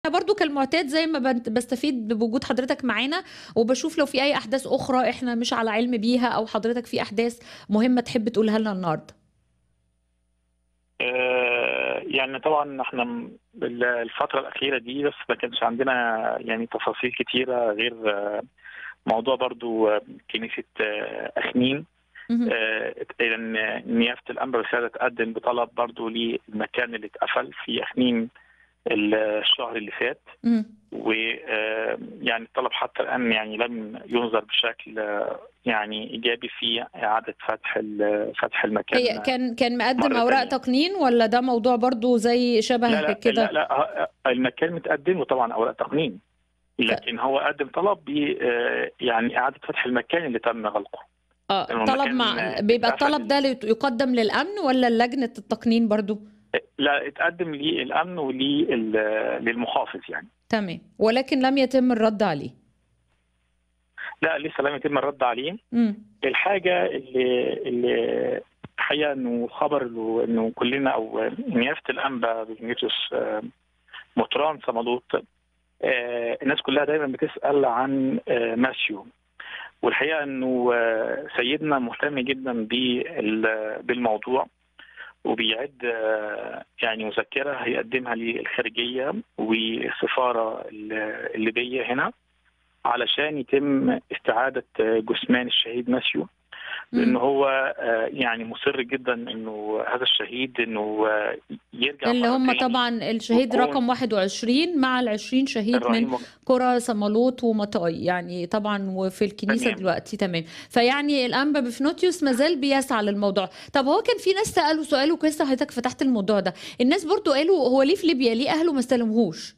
أنا برضه كالمعتاد زي ما بنت باستفيد بوجود حضرتك معانا، وباشوف لو في أي أحداث أخرى إحنا مش على علم بيها أو حضرتك في أحداث مهمة تحب تقولها لنا النهارده. آآ يعني طبعًا إحنا م ال الفترة الأخيرة دي بس ما كانش عندنا يعني تفاصيل كتيرة غير موضوع برضه كنيسة أخميم اهم. آآ إن نيافة الأنبا رسالة تقدم بطلب برضه للمكان اللي اتقفل في أخميم ال الشهر اللي فات، إمم. وآآ يعني الطلب حتى الآن يعني لم يُنظر بشكل يعني إيجابي في إعادة فتح ال فتح المكان هي كان كان مقدم مرة أوراق تانية. تقنين والّا ده موضوع برضه زي شبه لا، لأ، كده؟ لأ، لأ، ه المكان متقدم له طبعًا أوراق تقنين، ف لكن هو قدم طلب ب آآ يعني إعادة فتح المكان اللي تم غلقه. آه، لأنه طلب المكان مع بيبقى الطلب اتقفل ده لت يُقدم للأمن والّا للجنة التقنين برضه؟ أ لأ، اتقدم للأمن ولل للمحافظ يعني. تمام، ولكن لم يتم الرد عليه. لأ، لسه لم يتم الرد عليه. إمم. الحاجة اللي اللي الحقيقة إنه خبر إنه إنه كلنا أو نيافة الأنبا بيرنيتوس مطران صمالوط آآ الناس كلها دايمًا بتسأل عن آآ ماسيو، والحقيقة إنه سيدنا مهتم جدًا بال بالموضوع، وبيعد يعني مذكرة هيقدمها للخارجية والسفارة ال الليبية هنا، علشان يتم استعادة جثمان الشهيد ماسيو، لإن إمم. هو آآ يعني مُصِر جدًا إنه هذا الشهيد إنه يرجع اللي مرة هم تاني طبعًا الشهيد ويكون رقم 21 مع ال20 شهيد من الرهيب قرى صمالوط ومطاي، يعني طبعًا وفي الكنيسة تمام. دلوقتي تمام، فيعني الأنبا بفنوتيوس ما زال بيسعى للموضوع. طب هو كان في ناس سألوا سؤال وكويس إن حضرتك فتحت الموضوع ده، الناس برضه قالوا هو ليه في ليبيا، ليه أهله ما استلموهوش؟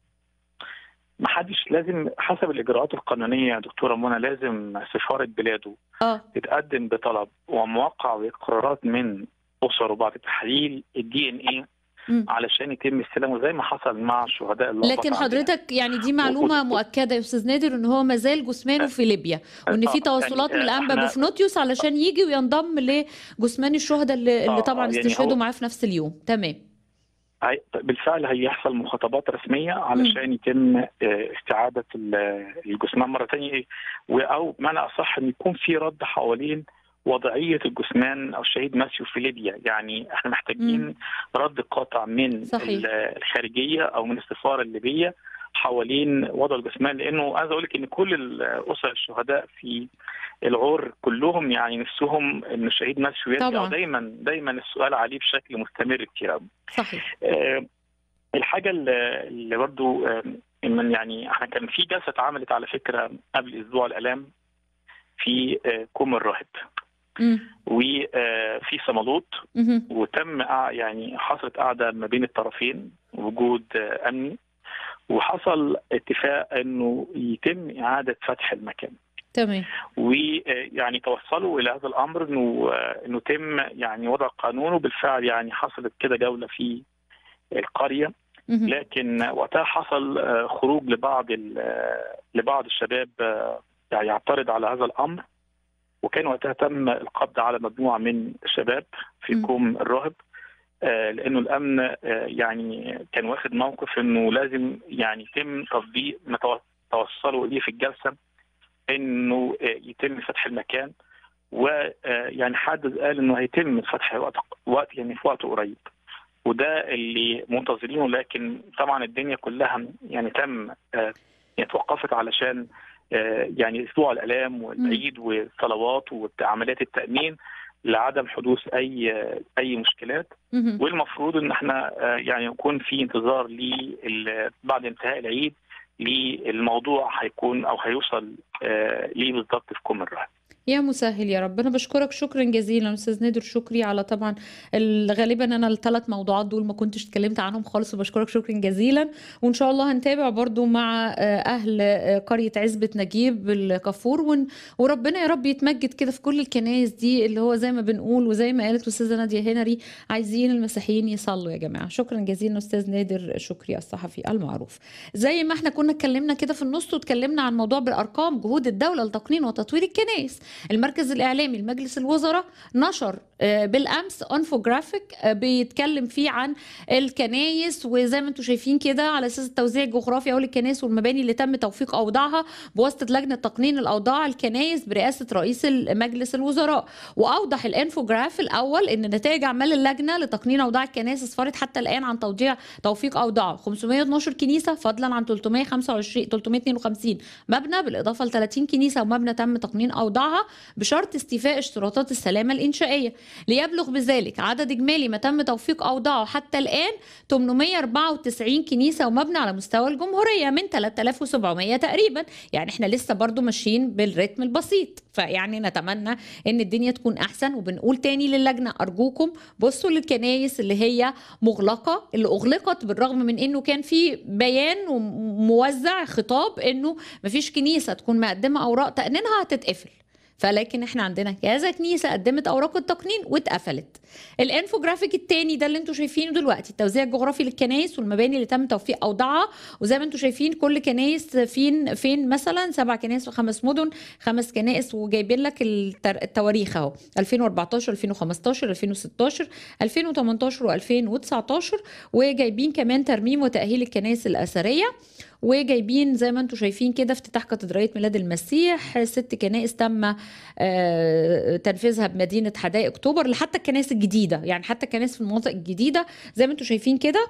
ما حدش لازم حسب الإجراءات القانونية يا دكتورة منى لازم سفارة بلاده آه. تتقدم بطلب وموقع وإقرارات من أسره بعد تحليل الDNA إمم. علشان يتم استلامه زي ما حصل مع شهداء اللقطات لكن عندنا. حضرتك يعني دي و معلومة ود مؤكدة يا أستاذ نادر إن هو ما زال جثمانه أ في ليبيا، وإن آه، في يعني تواصلات من آآ الأنبا إحنا بفنوتيوس علشان ييجي وينضم لجثمان الشهدا اللي اللي آه، طبعًا آه، يعني استشهدوا هو معاه في نفس اليوم، تمام. هي بالفعل هيحصل مخاطبات رسمية إمم. علشان يتم آآ استعادة ال الجثمان مرة تانية و أو بمعنى أصح إن يكون في رد حوالين وضعية الجثمان أو الشهيد ماسيو في ليبيا، يعني إحنا إمم. محتاجين رد قاطع من ال صحيح. الخارجية أو من السفارة الليبية حوالين وضع الجثمان، لإنه عايز أقول لِك إن كل ال أسر الشهداء في العُر كلهم يعني نفسهم إن الشهيد ماسيو يرجع، طبعًا. ودايمًا دايمًا السؤال عليه بشكل مستمر كتير أوي. صحيح. آآ الحاجة ال اللي برضه آمم إن يعني إحنا كان في جلسة اتعملت على فكرة قبل أسبوع الآلام في آآ كوم الراهب، إمم. وآآ في صمالوط، اهم. وتم قع يعني حصلت قعدة ما بين الطرفين، وجود أمني، وحصل اتفاق إنه يتم إعادة فتح المكان. تمام. ويعني توصلوا إلى هذا الأمر إنه إنه يتم يعني وضع قانون، وبالفعل يعني حصلت كده جولة في القرية، اهم. لكن وقتها حصل آآ خروج لبعض ال لبعض الشباب يعني يعترض على هذا الأمر، وكان وقتها تم القبض على مجموعة من الشباب في إمم. كوم الراهب، آآ لإنه الأمن آآ يعني كان واخد موقف إنه لازم يعني يتم تطبيق ما تو توصلوا إليه في الجلسة، إنه آآ يتم فتح المكان، وآآ يعني حد قال إنه هيتم فتح وقت وقت يعني في وقت قريب، وده اللي منتظرينه، لكن طبعًا الدنيا كلها يعني تم آآ يعني توقفت علشان آآ يعني أسبوع الآلام إمم. والعيد والصلوات وعمليات التأمين لعدم حدوث أي أي مشكلات، اهم. والمفروض إن إحنا آآ يعني يكون في انتظار لل بعد انتهاء العيد للموضوع هيكون أو هيوصل آآ ليه بالضبط في كوم الراهب. يا مسهل يا رب، أنا باشكرك شكرًا جزيلًا أستاذ نادر شكري على طبعًا ال غالبًا أنا ال3 موضوعات دول ما كنتش اتكلمت عنهم خالص، وباشكرك شكرًا جزيلًا، وإن شاء الله هنتابع برضه مع آآ أهل قرية عزبة نجيب الكافور، ون وربنا يا رب يتمجد كده في كل الكنايس دي، اللي هو زي ما بنقول وزي ما قالت الأستاذة نادية هنري عايزين المسيحيين يصلوا يا جماعة. شكرًا جزيلًا أستاذ نادر شكري الصحفي المعروف. زي ما إحنا كنا اتكلمنا كده في النُص واتكلمنا عن موضوع بالأرقام جهود الدولة لتقنين وتطوير الكنايس، المركز الاعلامي لمجلس الوزراء نشر بالامس انفوجرافيك بيتكلم فيه عن الكنايس وزي ما انتم شايفين كده على اساس التوزيع الجغرافي او الكنائس والمباني اللي تم توفيق اوضاعها بواسطه لجنه تقنين الاوضاع الكنايس برئاسه رئيس مجلس الوزراء واوضح الانفوجراف الاول ان نتائج اعمال اللجنه لتقنين اوضاع الكنائس اسفرت حتى الان عن توضيع توفيق اوضاع 512 كنيسه فضلا عن 325 352 مبنى بالاضافه ل 30 كنيسه ومبنى تم تقنين اوضاعها بشرط استيفاء اشتراطات السلامه الانشائيه ليبلغ بذلك عدد اجمالي ما تم توفيق اوضاعه حتى الان 894 كنيسه ومبنى على مستوى الجمهوريه من 3700 تقريبا يعني احنا لسه برضو ماشيين بالريتم البسيط فيعني نتمنى ان الدنيا تكون احسن وبنقول تاني للجنه ارجوكم بصوا للكنايس اللي هي مغلقه اللي اغلقت بالرغم من انه كان في بيان وموزع خطاب انه مفيش كنيسه تكون مقدمه اوراق تامينها هتتقفل فلكن احنا عندنا كذا كنيسه قدمت اوراق التقنين واتقفلت الانفوجرافيك التاني ده اللي انتم شايفينه دلوقتي التوزيع الجغرافي للكنايس والمباني اللي تم توفيق اوضاعها وزي ما انتم شايفين كل كنايس فين فين مثلا سبع كنائس وخمس مدن خمس كنائس وجايبين لك التواريخ اهو 2014 2015 2016 2018 و2019 وجايبين كمان ترميم وتاهيل الكنائس الاثريه وجايبين زي ما انتم شايفين كده افتتاح كاتدرائيه ميلاد المسيح ست كنائس تم تنفيذها بمدينه حدائق اكتوبر لحتى الكنائس الجديده يعني حتى الكنائس في المناطق الجديده زي ما انتم شايفين كده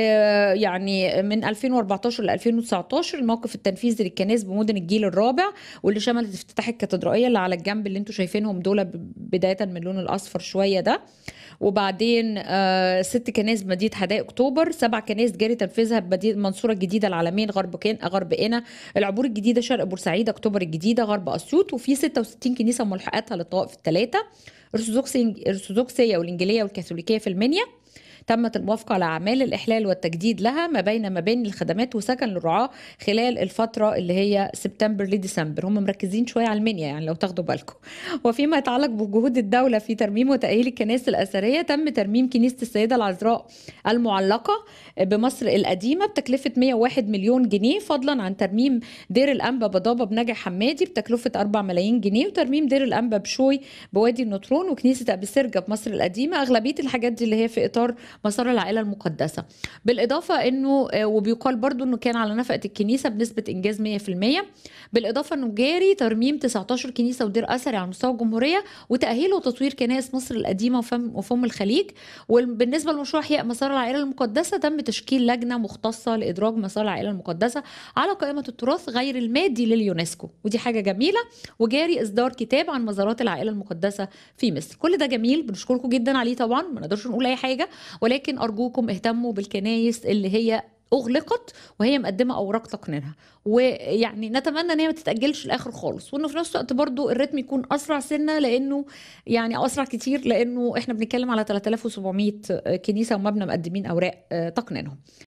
يعني من 2014 ل 2019 الموقف التنفيذي للكنائس بمدن الجيل الرابع واللي شملت افتتاح الكاتدرائيه اللي على الجنب اللي انتم شايفينهم دول بدايه من اللون الاصفر شويه ده وبعدين آه ست كنائس بمدينه حدائق اكتوبر سبع كنائس جاري تنفيذها بمدينه المنصوره الجديده العالمين غرب كين غرب قنا العبور الجديده شرق بورسعيد اكتوبر الجديده غرب اسيوط وفي 66 كنيسه وملحقاتها للطوائف الثلاثه الارثوذكسيه والانجيليه والكاثوليكيه في المنيا تمت الموافقة على أعمال الإحلال والتجديد لها ما بين مباني الخدمات وسكن للرعاة خلال الفترة اللي هي سبتمبر لديسمبر هم مركزين شوية على المنيا يعني لو تاخدوا بالكم وفيما يتعلق بجهود الدولة في ترميم وتأهيل الكنائس الأثرية تم ترميم كنيسة السيدة العذراء المعلقة بمصر القديمة بتكلفة 101 مليون جنيه فضلا عن ترميم دير الأنبا بضابة بنجع حمادي بتكلفة 4 ملايين جنيه وترميم دير الأنبا بشوي بوادي النطرون وكنيسة أبي سرجة بمصر القديمة أغلبية الحاجات دي اللي هي في إطار مسار العائله المقدسه بالاضافه انه وبيقال برضو انه كان على نفقه الكنيسه بنسبه انجاز 100% بالاضافه انه جاري ترميم 19 كنيسه ودير اثري على مستوى الجمهوريه وتاهيل وتطوير كنائس مصر القديمه وفم وفم الخليج وبالنسبه لمشروع احياء مسار العائله المقدسه تم تشكيل لجنه مختصه لادراج مسار العائله المقدسه على قائمه التراث غير المادي لليونسكو ودي حاجه جميله وجاري اصدار كتاب عن مزارات العائله المقدسه في مصر كل ده جميل بنشكركم جدا عليه طبعا ما نقدرش نقول اي حاجه ولكن ارجوكم اهتموا بالكنايس اللي هي اغلقت وهي مقدمه اوراق تقنينها ويعني نتمنى ان هي ما تتاجلش الاخر خالص وانه في نفس الوقت برضو الريتم يكون اسرع سنه لانه يعني اسرع كتير لانه احنا بنتكلم على 3700 كنيسه ومبنى مقدمين اوراق تقنينهم